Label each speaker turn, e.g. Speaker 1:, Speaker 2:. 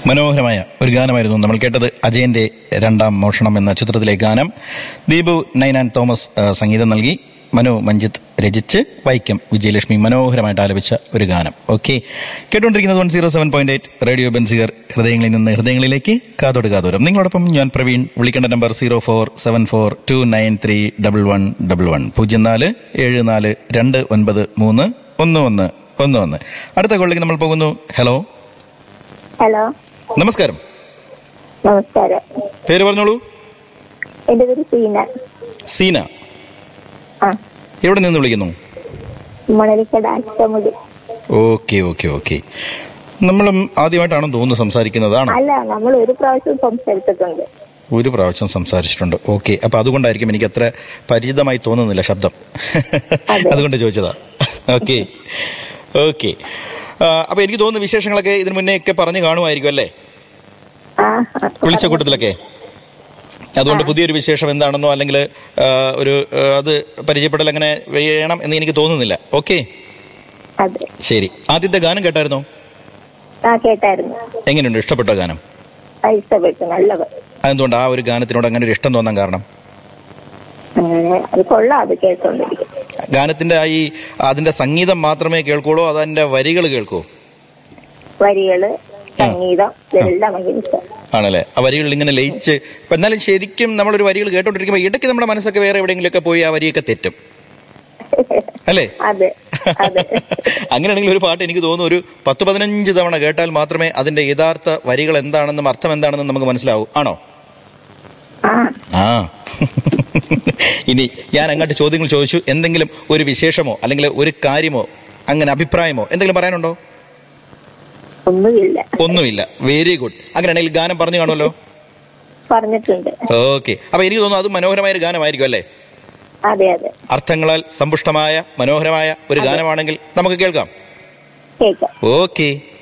Speaker 1: മനോഹരമായ ഒരു ഗാനമായിരുന്നു നമ്മൾ കേട്ടത് അജയന്റെ രണ്ടാം മോഷണം എന്ന ചിത്രത്തിലെ ഗാനം ദീപു നൈനാൻ തോമസ് ആ, സംഗീതം നൽകി മനു മഞ്ജിത്ത് രചിച്ച് വൈക്കം വിജയലക്ഷ്മി മനോഹരമായിട്ട് ആലപിച്ച ഒരു ഗാനം ഓക്കെ കേട്ടുകൊണ്ടിരിക്കുന്നത് one zero seven point eight radio Benziger ഹൃദയങ്ങളിൽ നിന്ന് ഹൃദയങ്ങളിലേക്ക് കാതോട് കാതോരം നിങ്ങളോടൊപ്പം ഞാൻ പ്രവീൺ വിളിക്കേണ്ട number zero four seven four two nine three double one double one പൂജ്യം നാല് ഏഴ് നാല് രണ്ട് ഒൻപത് മൂന്ന് ഒന്ന് ഒന്ന് ഒന്ന് ഒന്ന് അടുത്ത കോളിലേക്ക് നമ്മൾ പോകുന്നു ഹലോ
Speaker 2: ഹലോ
Speaker 1: നമസ്കാരം
Speaker 2: നമസ്കാരം
Speaker 1: പേര് പറഞ്ഞോളൂ
Speaker 2: എന്റെ പേര് സീന
Speaker 1: സീന
Speaker 2: ആ
Speaker 1: എവിടെ നിന്ന് വിളിക്കുന്നു
Speaker 2: Manalikkada Ashtamudi
Speaker 1: okay okay okay നമ്മളും ആദ്യമായിട്ടാണെന്ന് തോന്നുന്നു സംസാരിക്കുന്നതാണ്
Speaker 2: അല്ല നമ്മൾ ഒരു പ്രാവശ്യം സംസാരിച്ചിട്ടുണ്ട്
Speaker 1: ഒരു പ്രാവശ്യം സംസാരിച്ചിട്ടുണ്ട് ഓക്കെ അപ്പൊ അതുകൊണ്ടായിരിക്കും എനിക്ക് അത്ര പരിചിതമായി തോന്നുന്നില്ല ശബ്ദം
Speaker 2: അതെ.
Speaker 1: അതുകൊണ്ട് ചോദിച്ചതാ ഓക്കെ ഓക്കെ അപ്പൊ എനിക്ക് തോന്നുന്നു വിശേഷങ്ങളൊക്കെ ഇതിനു മുന്നേ ഒക്കെ പറഞ്ഞു കാണുമായിരിക്കും അല്ലേ
Speaker 2: ആ
Speaker 1: വിളിച്ച കൂട്ടത്തിലൊക്കെ അതുകൊണ്ട് പുതിയൊരു വിശേഷം എന്താണെന്നോ അല്ലെങ്കിൽ ഒരു ആ, അത് പരിചയപ്പെടൽ അങ്ങനെ വേണം എന്ന് എനിക്ക് തോന്നുന്നില്ല ഓക്കെ
Speaker 2: അതെ
Speaker 1: ശരി ആദ്യത്തെ ഗാനം കേട്ടായിരുന്നോ
Speaker 2: ആ കേട്ടായിരുന്നു
Speaker 1: എങ്ങനെയുണ്ട് ഇഷ്ടപ്പെട്ട ഗാനം
Speaker 2: ആ ഇഷ്ടപ്പെട്ടു നല്ലത്
Speaker 1: അതെന്തുകൊണ്ട് ആ ഒരു ഗാനത്തിനോട് അങ്ങനെ ഒരു ഇഷ്ടം തോന്നാൻ കാരണം
Speaker 2: അങ്ങനെ അത് കൊള്ളാം അത് കേട്ടോണ്ടിരിക്കും
Speaker 1: ഗാനത്തിന്റെ ആ ഈ അതിന്റെ സംഗീതം മാത്രമേ കേൾക്കുള്ളൂ അതിന്റെ വരികൾ കേൾക്കൂ
Speaker 2: വരികള് സംഗീതം ഇതെല്ലാം ഭയങ്കര ഇഷ്ടം
Speaker 1: ആണല്ലേ ആ വരികളിൽ ഇങ്ങനെ ലയിച്ച് ഇപ്പൊ എന്നാലും ശരിക്കും നമ്മളൊരു വരികൾ കേട്ടോണ്ടിരിക്കുമ്പോൾ ഇടയ്ക്ക് നമ്മുടെ മനസ്സൊക്കെ വേറെ എവിടെയെങ്കിലുമൊക്കെ പോയി ആ വരിയൊക്കെ തെറ്റും അല്ലേ
Speaker 2: അതെ അതെ
Speaker 1: അങ്ങനെയാണെങ്കിൽ ഒരു പാട്ട് എനിക്ക് തോന്നുന്നു ഒരു പത്ത് പതിനഞ്ച് തവണ കേട്ടാൽ മാത്രമേ അതിന്റെ യഥാർത്ഥ വരികൾ എന്താണെന്നും അർത്ഥം എന്താണെന്നും നമുക്ക് മനസ്സിലാവൂ ആണോ
Speaker 2: ആ
Speaker 1: ആ ഇനി ഞാൻ അങ്ങോട്ട് ചോദ്യങ്ങൾ ചോദിച്ചു എന്തെങ്കിലും ഒരു വിശേഷമോ അല്ലെങ്കിൽ ഒരു കാര്യമോ അങ്ങനെ അഭിപ്രായമോ എന്തെങ്കിലും പറയാനുണ്ടോ
Speaker 2: ഒന്നുമില്ല
Speaker 1: ഒന്നുമില്ല വെരി ഗുഡ് അങ്ങനെയാണെങ്കിൽ ഗാനം പറഞ്ഞു കാണുമല്ലോ
Speaker 2: പറഞ്ഞിട്ടുണ്ട്
Speaker 1: ഓക്കെ അപ്പൊ എനിക്ക് തോന്നുന്നു അത് മനോഹരമായ ഒരു ഗാനമായിരിക്കും അല്ലേ
Speaker 2: അതെ അതെ
Speaker 1: അർത്ഥങ്ങളാൽ സമ്പുഷ്ടമായ മനോഹരമായ ഒരു ഗാനമാണെങ്കിൽ നമുക്ക് കേൾക്കാം
Speaker 2: കേൾക്കാം
Speaker 1: ഓക്കെ